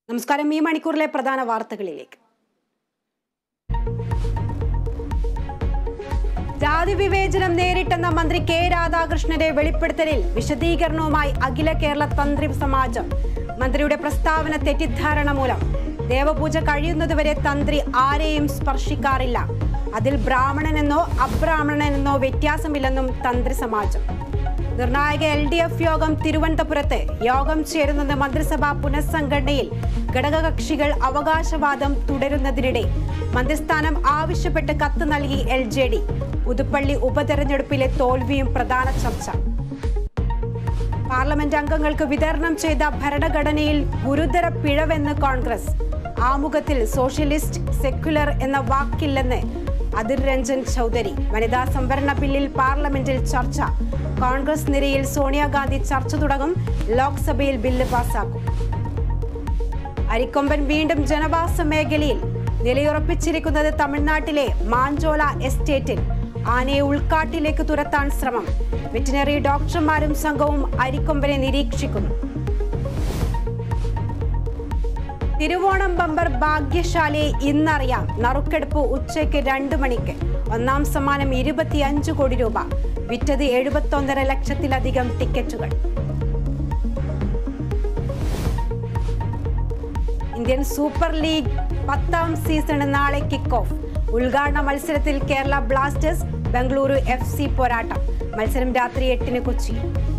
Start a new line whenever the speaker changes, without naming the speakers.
നമസ്കാരം ഈ മണിക്കൂറിലെ പ്രധാന വാർത്തകളിലേക്ക് ജാതി വിവേചനം നേരിട്ടെന്ന മന്ത്രി കെ രാധാകൃഷ്ണന്റെ വെളിപ്പെടുത്തലിൽ വിശദീകരണവുമായി അഖില കേരള തന്ത്രി സമാജം മന്ത്രിയുടെ പ്രസ്താവന തെറ്റിദ്ധാരണ മൂലം ദേവപൂജ കഴിയുന്നതുവരെ തന്ത്രി ആരെയും സ്പർശിക്കാറില്ല അതിൽ ബ്രാഹ്മണനെന്നോ അബ്രാഹ്മണനെന്നോ വ്യത്യാസമില്ലെന്നും തന്ത്രി സമാജം നിർണായക എൽ ഡി എഫ് യോഗം തിരുവനന്തപുരത്ത് യോഗം ചേരുന്നത് മന്ത്രിസഭാ പുനഃസംഘടനയിൽ ഘടകകക്ഷികൾ അവകാശവാദം തുടരുന്നതിനിടെ മന്ത്രിസ്ഥാനം ആവശ്യപ്പെട്ട് കത്ത് നൽകി എൽ ജെ ഡി പുതുപ്പള്ളി ഉപതെരഞ്ഞെടുപ്പിലെ തോൽവിയും പ്രധാന ചർച്ച പാർലമെന്റ് അംഗങ്ങൾക്ക് വിതരണം ചെയ്ത ഭരണഘടനയിൽ ഗുരുതര പിഴവെന്ന് കോൺഗ്രസ് ആമുഖത്തിൽ സോഷ്യലിസ്റ്റ് സെക്യുലർ എന്ന വാക്കില്ലെന്ന് അതിർ രഞ്ജൻ ചൗധരി വനിതാ സംവരണ ബില്ലിൽ പാർലമെന്റിൽ ചർച്ച കോൺഗ്രസ് നിരയിൽ സോണിയാഗാന്ധി ചർച്ച തുടങ്ങും ലോക്സഭയിൽ ബില്ല് പാസാക്കും അരിക്കൊമ്പൻ വീണ്ടും ജനവാസ മേഖലയിൽ നിലയുറപ്പിച്ചിരിക്കുന്നത് തമിഴ്നാട്ടിലെ മാഞ്ചോല എസ്റ്റേറ്റിൽ ആനയെ ഉൾക്കാട്ടിലേക്ക് തുരത്താൻ ശ്രമം വെറ്റിനറി ഡോക്ടർമാരും സംഘവും അരിക്കൊമ്പനെ നിരീക്ഷിക്കുന്നു തിരുവോണം ബമ്പർ ഭാഗ്യശാലയെ ഇന്നറിയാം നറുക്കെടുപ്പ് ഉച്ചയ്ക്ക് രണ്ട് മണിക്ക് ഒന്നാം സമ്മാനം ഇരുപത്തിയഞ്ച് കോടി രൂപ വിറ്റത് എഴുപത്തൊന്നര ലക്ഷത്തിലധികം ടിക്കറ്റുകൾ ഇന്ത്യൻ സൂപ്പർ ലീഗ് പത്താം സീസൺ നാളെ കിക്ക് ഓഫ് ഉദ്ഘാടന മത്സരത്തിൽ കേരള ബ്ലാസ്റ്റേഴ്സ് ബംഗളൂരു എഫ് സി പോരാട്ടം മത്സരം രാത്രി എട്ടിന് കൊച്ചി